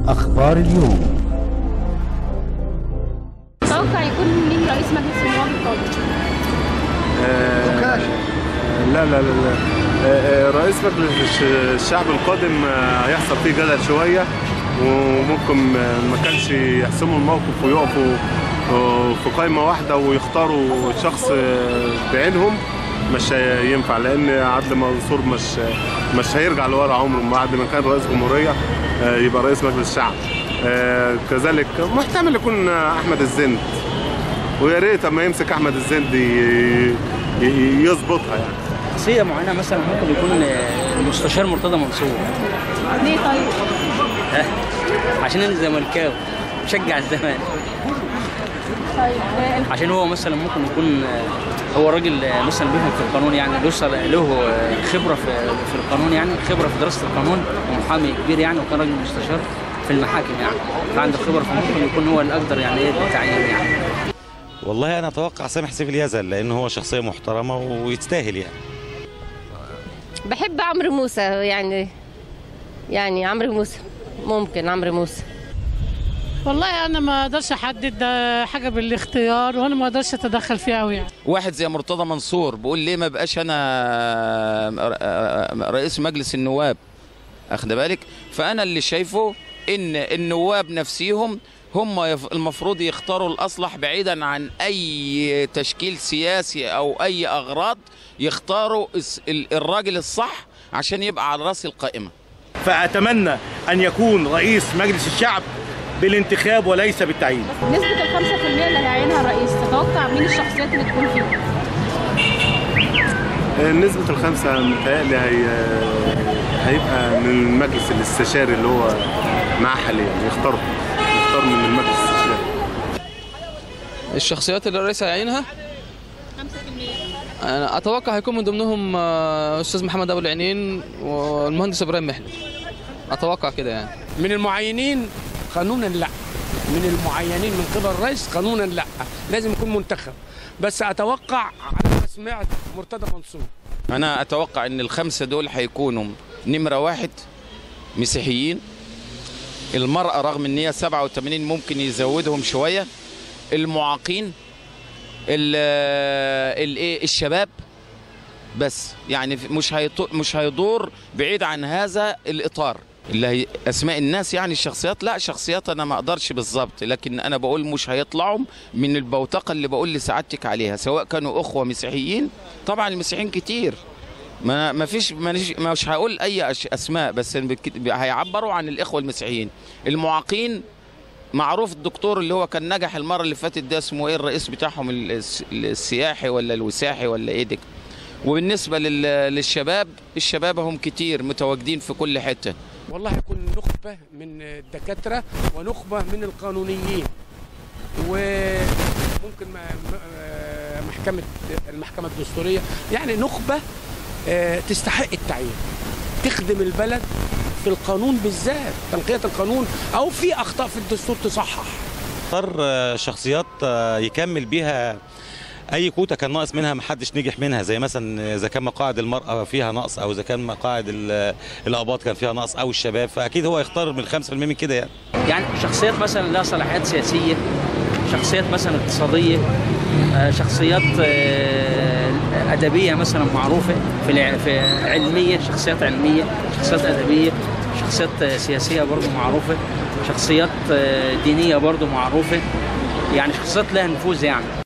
أخبار اليوم تتوقع يكون مين رئيس مجلس النواب القادم؟ لا لا لا لا آه، آه، رئيس مجلس الشعب القادم آه، هيحصل فيه جدل شويه وممكن آه، ما كانش يحسموا الموقف ويقفوا آه، في قائمه واحده ويختاروا شخص آه، بعينهم مش هينفع لان عدلي منصور مش مش هيرجع لورا عمره بعد ما كان رئيس جمهوريه آه، يبقى رئيس مجلس الشعب آه، كذلك محتمل يكون آه، احمد الزند ويا ريت اما يمسك احمد الزند ي- ي- يظبطها يعني شخصية معينة مثلا ممكن يكون آه، المستشار مرتضى منصور ليه طيب؟ عشان انا زملكاوي مشجع الزمالك طيب آه، عشان هو مثلا ممكن يكون آه، هو راجل آه، مثلا بيفهم في القانون يعني له له آه، خبره في في القانون يعني خبره في دراسه القانون ومحامي كبير يعني وكان راجل مستشار في المحاكم يعني فعنده خبره فممكن يكون هو الاقدر يعني ايه بالتعيين يعني والله انا اتوقع سامح سيف اليزن لان هو شخصيه محترمه ويستاهل يعني بحب عمرو موسى يعني يعني عمرو موسى ممكن عمرو موسى والله انا ما اقدرش احدد آه، حاجه بالاختيار وانا ما اقدرش اتدخل فيها قوي يعني واحد زي مرتضى منصور بيقول ليه ما بقاش انا رئيس مجلس النواب اخد بالك فانا اللي شايفه ان النواب نفسيهم هم يف- المفروض يختاروا الاصلح بعيدا عن اي تشكيل سياسي او اي اغراض يختاروا الس- ال- الراجل الصح عشان يبقى على راس القائمه فأتمنى أن يكون رئيس مجلس الشعب بالانتخاب وليس بالتعيين نسبة ال 5% اللي هيعينها الرئيس تتوقع مين الشخصيات اللي تكون فيها؟ نسبة الخمسة متهيألي هي هيبقى من المجلس الاستشاري اللي هو معاه حاليا يختار يختار من المجلس الاستشاري الشخصيات اللي الرئيس هيعينها 5% انا اتوقع هيكون من ضمنهم آه، استاذ محمد ابو العينين والمهندس ابراهيم محلي اتوقع كده يعني من المعينين قانونا لا من المعينين من قبل الرئيس قانونا لا لازم يكون منتخب بس اتوقع على ما سمعت مرتضى منصور انا اتوقع ان الخمسه دول هيكونوا نمره واحد مسيحيين المراه رغم ان هي 87 ممكن يزودهم شويه المعاقين ال- الايه الشباب بس يعني مش هيط- مش هيدور بعيد عن هذا الاطار اللي هي اسماء الناس يعني الشخصيات لا شخصيات انا ما اقدرش بالظبط لكن انا بقول مش هيطلعوا من البوتقه اللي بقول لسعادتك عليها سواء كانوا اخوه مسيحيين طبعا المسيحيين كتير ما ما فيش ما نش- مش هقول اي أش- اسماء بس بك- هيعبروا عن الاخوه المسيحيين المعاقين معروف الدكتور اللي هو كان نجح المره اللي فاتت ده اسمه ايه الرئيس بتاعهم الس- السياحي ولا الوساحي ولا ايه ده وبالنسبه لل- للشباب الشباب هم كتير متواجدين في كل حته والله يكون نخبه من الدكاتره ونخبه من القانونيين وممكن م- م- محكمه المحكمه الدستوريه يعني نخبه آه، تستحق التعيين تخدم البلد في القانون بالذات تنقيه القانون او في اخطاء في الدستور تصحح اختار آه، شخصيات آه، يكمل بيها اي كوتا كان ناقص منها ما حدش نجح منها زي مثلا اذا كان مقاعد المراه فيها نقص او اذا كان مقاعد ال- الاباط كان فيها نقص او الشباب فاكيد هو يختار من 5% من كده يعني يعني شخصيات مثلا لها صلاحيات سياسيه شخصيات مثلا اقتصاديه آه، شخصيات آه، ادبيه مثلا معروفه في الع- في علميه شخصيات علميه شخصيات ادبيه شخصيات آه، سياسيه برضو معروفه شخصيات آه، دينيه برضو معروفه يعني شخصيات لها نفوذ يعني